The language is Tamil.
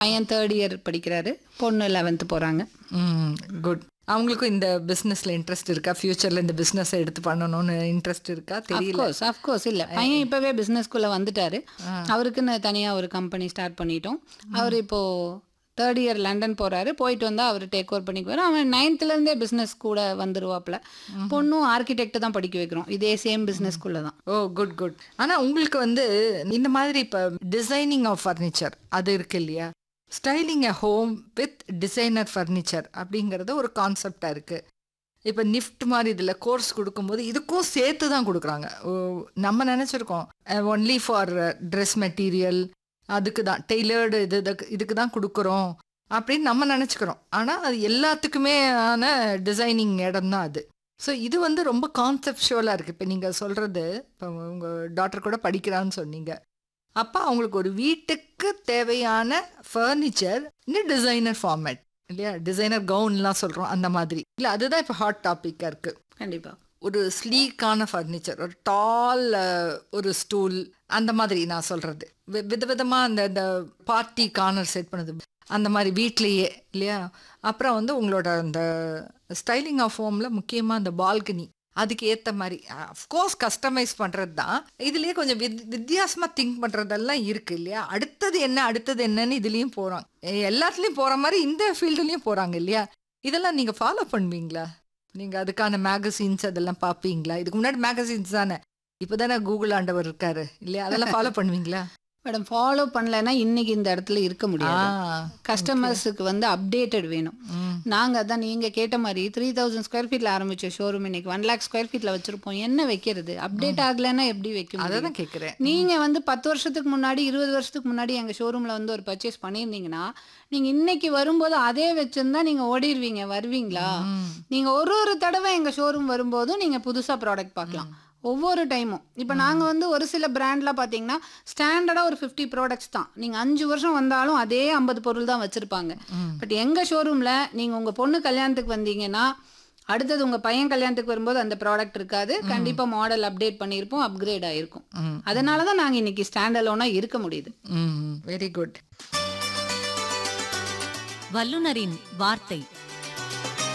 பையன் தேர்ட் இயர் படிக்கிறாரு பொண்ணு லெவன்த்து போகிறாங்க ம் குட் அவங்களுக்கும் இந்த பிஸ்னஸில் இன்ட்ரெஸ்ட் இருக்கா ஃப்யூச்சரில் இந்த பிஸ்னஸ் எடுத்து பண்ணணும்னு இன்ட்ரெஸ்ட் இருக்கா தெரியல அஃப்கோர்ஸ் அஃப்கோர்ஸ் இல்லை பையன் இப்போவே பிஸ்னஸ்குள்ளே வந்துட்டாரு அவருக்குன்னு தனியாக ஒரு கம்பெனி ஸ்டார்ட் பண்ணிட்டோம் அவர் இப்போது தேர்ட் இயர் லண்டன் போகிறாரு போயிட்டு வந்தால் அவர் டேக் ஓவர் பண்ணிக்குவார் அவன் நைன்த்துலேருந்தே பிஸ்னஸ் கூட வந்துருவாப்புல பொண்ணும் ஆர்கிடெக்ட் தான் படிக்க வைக்கிறோம் இதே சேம் பிஸ்னஸ்குள்ளே தான் ஓ குட் குட் ஆனால் உங்களுக்கு வந்து இந்த மாதிரி இப்போ டிசைனிங் ஆஃப் ஃபர்னிச்சர் அது இருக்கு இல்லையா styling a home with designer furniture அப்படிங்கிறது ஒரு கான்செப்டாக இருக்குது இப்போ நிஃப்ட் மாதிரி இதில் கோர்ஸ் கொடுக்கும்போது இதுக்கும் சேர்த்து தான் கொடுக்குறாங்க ஓ, நம்ம நினச்சிருக்கோம் ஒன்லி ஃபார் ட்ரெஸ் மெட்டீரியல் அதுக்கு தான் டெய்லர்டு இது இதுக்கு- இதுக்கு தான் கொடுக்குறோம் அப்படின்னு நம்ம நினச்சிக்கிறோம் ஆனால் அது எல்லாத்துக்குமே ஆன டிசைனிங் இடம் தான் அது ஸோ இது வந்து ரொம்ப கான்செப்டுவலாக இருக்குது இப்போ நீங்கள் சொல்கிறது இப்போ உங்கள் டாக்டர் கூட படிக்கிறான்னு சொன்னீங்க அப்போ அவங்களுக்கு ஒரு வீட்டுக்கு தேவையான ஃபர்னிச்சர் இன்னும் டிசைனர் ஃபார்மேட் இல்லையா டிசைனர் கவுன்லாம் சொல்கிறோம் அந்த மாதிரி இல்லை அதுதான் இப்போ ஹாட் டாப்பிக்காக இருக்குது கண்டிப்பாக ஒரு ஸ்லீக்கான ஃபர்னிச்சர் ஒரு டால் ஒரு ஸ்டூல் அந்த மாதிரி நான் சொல்கிறது விதவிதமாக அந்த இந்த பார்ட்டி கார்னர் செட் பண்ணுது அந்த மாதிரி வீட்லேயே இல்லையா அப்புறம் வந்து உங்களோட அந்த ஸ்டைலிங் ஆஃப் ஹோமில் முக்கியமாக அந்த பால்கனி அதுக்கு ஏற்ற மாதிரி அஃப்கோர்ஸ் கஸ்டமைஸ் பண்ணுறது தான் இதுலேயே கொஞ்சம் வித் வித்தியாசமாக திங்க் பண்ணுறதெல்லாம் இருக்குது இல்லையா அடுத்தது என்ன அடுத்தது என்னன்னு இதுலேயும் போகிறாங்க எல்லாத்துலேயும் போகிற மாதிரி இந்த ஃபீல்டுலேயும் போகிறாங்க இல்லையா இதெல்லாம் நீங்கள் ஃபாலோ பண்ணுவீங்களா நீங்க அதுக்கான மேகசின்ஸ் அதெல்லாம் பாப்பீங்களா இதுக்கு முன்னாடி மேகசின்ஸ் தானே இப்பதானே கூகுள் ஆண்டவர் இருக்காரு இல்லையா அதெல்லாம் ஃபாலோ பண்ணுவீங்களா மேடம் ஃபாலோ பண்ணலைன்னா இன்னைக்கு இந்த இடத்துல இருக்க முடியாது ஆ, கஸ்டமர்ஸுக்கு வந்து அப்டேட்டட் வேணும் ம். நாங்க அதான் நீங்க கேட்ட மாதிரி த்ரீ தௌசண்ட் ஸ்கொயர் ஃபீட்ல ஆரம்பிச்ச ஷோரூம் இன்னைக்கு ஒன் லேக் ஸ்கொயர் ஃபீட்ல வச்சிருப்போம் என்ன வைக்கிறது அப்டேட் ஆகலைன்னா எப்படி வைக்க முடியும் அததான் கேக்குறேன் நீங்க வந்து பத்து வருஷத்துக்கு முன்னாடி இருபது வருஷத்துக்கு முன்னாடி எங்க ஷோரூம்ல வந்து ஒரு பர்ச்சேஸ் பண்ணியிருந்தீங்கன்னா நீங்க இன்னைக்கு வரும்போது அதே வச்சிருந்தா நீங்க ஓடிடுவீங்க வருவீங்களா நீங்க ஒரு ஒரு தடவை எங்க ஷோரூம் வரும்போதும் நீங்க புதுசா ப்ராடக்ட் பார்க்கலாம் ஒவ்வொரு டைமும் இப்போ நாங்கள் வந்து ஒரு சில பிராண்ட்லாம் பார்த்தீங்கன்னா ஸ்டாண்டர்டாக ஒரு ஃபிஃப்டி ப்ராடக்ட்ஸ் தான் நீங்கள் அஞ்சு வருஷம் வந்தாலும் அதே ஐம்பது பொருள் தான் வச்சுருப்பாங்க பட் எங்கள் ஷோரூமில் நீங்கள் உங்கள் பொண்ணு கல்யாணத்துக்கு வந்தீங்கன்னா அடுத்தது உங்கள் பையன் கல்யாணத்துக்கு வரும்போது அந்த ப்ராடக்ட் இருக்காது கண்டிப்பாக மாடல் அப்டேட் பண்ணியிருப்போம் அப்கிரேட் ஆயிருக்கும் ம். அதனால தான் நாங்கள் இன்னைக்கு ஸ்டாண்டலோனாக இருக்க முடியுது வெரி குட் வல்லுனரின் வார்த்தை